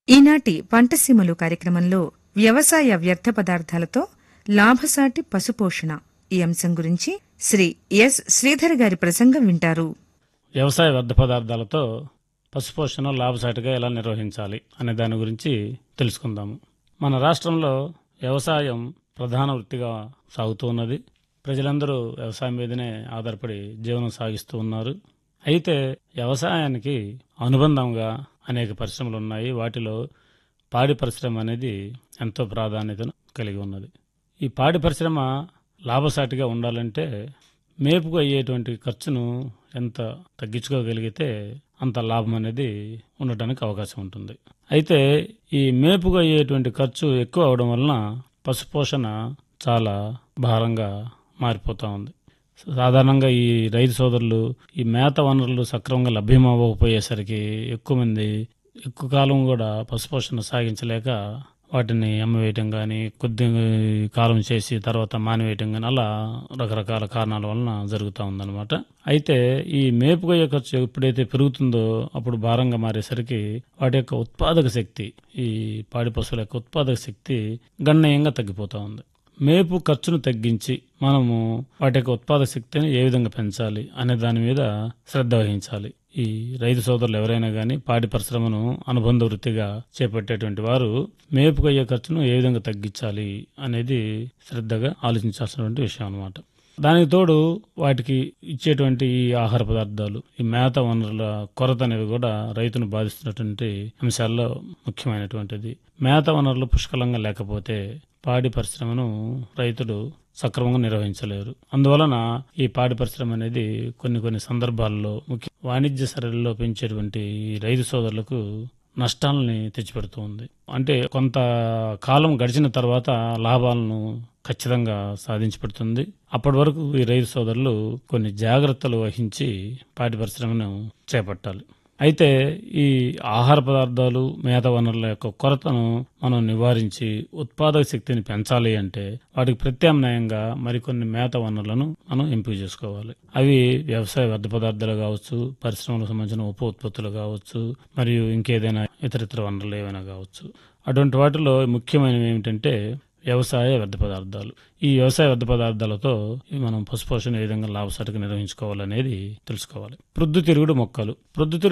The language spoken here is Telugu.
ఈనాటి పంటసీమలు కార్యక్రమంలో వ్యవసాయ వ్యర్థ పదార్థాలతో లాభసాటి పశుపోషణ ఈ అంశం గురించి శ్రీ ఎస్ శ్రీధర్ గారి ప్రసంగం వింటారు వ్యవసాయ వ్యర్థ పదార్థాలతో పశుపోషణ లాభసాటిగా ఎలా నిర్వహించాలి అనే దాని గురించి తెలుసుకుందాము మన రాష్ట్రంలో వ్యవసాయం ప్రధాన వృత్తిగా సాగుతూ ఉన్నది ప్రజలందరూ వ్యవసాయం మీదనే ఆధారపడి జీవనం సాగిస్తూ ఉన్నారు అయితే వ్యవసాయానికి అనుబంధంగా అనేక పరిశ్రమలు ఉన్నాయి వాటిలో పాడి పరిశ్రమ అనేది ఎంతో ప్రాధాన్యతను కలిగి ఉన్నది ఈ పాడి పరిశ్రమ లాభసాటిగా ఉండాలంటే మేపుకు అయ్యేటువంటి ఖర్చును ఎంత తగ్గించుకోగలిగితే అంత లాభం అనేది ఉండటానికి అవకాశం ఉంటుంది అయితే ఈ మేపుకు అయ్యేటువంటి ఖర్చు ఎక్కువ అవడం వలన పశుపోషణ చాలా భారంగా మారిపోతూ ఉంది సాధారణంగా ఈ రైతు సోదరులు ఈ మేత వనరులు సక్రమంగా లభ్యమవ్వకపోయేసరికి ఎక్కువ మంది ఎక్కువ కాలం కూడా పశుపోషణ సాగించలేక వాటిని అమ్మవేయటం కానీ కొద్ది కాలం చేసి తర్వాత మానివేయటం కానీ అలా రకరకాల కారణాల వలన జరుగుతూ ఉందన్నమాట అయితే ఈ మేపుగొయ్య ఖర్చు ఎప్పుడైతే పెరుగుతుందో అప్పుడు భారంగా మారేసరికి వాటి యొక్క ఉత్పాదక శక్తి ఈ పాడి పశువుల యొక్క ఉత్పాదక శక్తి గణనీయంగా తగ్గిపోతూ ఉంది మేపు ఖర్చును తగ్గించి మనము వాటి యొక్క ఉత్పాదక శక్తిని ఏ విధంగా పెంచాలి అనే దాని మీద శ్రద్ధ వహించాలి ఈ రైతు సోదరులు ఎవరైనా కానీ పాడి పరిశ్రమను అనుబంధ వృత్తిగా చేపట్టేటువంటి వారు మేపుకు అయ్యే ఖర్చును ఏ విధంగా తగ్గించాలి అనేది శ్రద్ధగా ఆలోచించాల్సినటువంటి విషయం అన్నమాట దానికి తోడు వాటికి ఇచ్చేటువంటి ఈ ఆహార పదార్థాలు ఈ మేత వనరుల కొరత అనేది కూడా రైతును బాధిస్తున్నటువంటి అంశాల్లో ముఖ్యమైనటువంటిది మేత వనరులు పుష్కలంగా లేకపోతే పాడి పరిశ్రమను రైతులు సక్రమంగా నిర్వహించలేరు అందువలన ఈ పాడి పరిశ్రమ అనేది కొన్ని కొన్ని సందర్భాల్లో ముఖ్య వాణిజ్య సరళిలో పెంచేటువంటి ఈ రైతు సోదరులకు నష్టాలని తెచ్చిపెడుతూ ఉంది అంటే కొంత కాలం గడిచిన తర్వాత లాభాలను ఖచ్చితంగా సాధించి పెడుతుంది అప్పటి వరకు ఈ రైతు సోదరులు కొన్ని జాగ్రత్తలు వహించి పాడి పరిశ్రమను చేపట్టాలి అయితే ఈ ఆహార పదార్థాలు మేత వనరుల యొక్క కొరతను మనం నివారించి ఉత్పాదక శక్తిని పెంచాలి అంటే వాటికి ప్రత్యామ్నాయంగా మరికొన్ని మేత వనరులను మనం ఎంపిక చేసుకోవాలి అవి వ్యవసాయ వ్యర్థ పదార్థాలు కావచ్చు పరిశ్రమలకు సంబంధించిన ఉప ఉత్పత్తులు కావచ్చు మరియు ఇంకేదైనా ఇతరితర వనరులు ఏవైనా కావచ్చు అటువంటి వాటిలో ముఖ్యమైనవి ఏమిటంటే వ్యవసాయ వ్యర్థ పదార్థాలు ఈ వ్యవసాయ వ్యర్థ పదార్థాలతో మనం పశుపోషణ ఏ విధంగా లాభసాటిగా నిర్వహించుకోవాలనేది తెలుసుకోవాలి ప్రొద్దుతిరుగుడు మొక్కలు ప్రొద్దుతిరుగుడు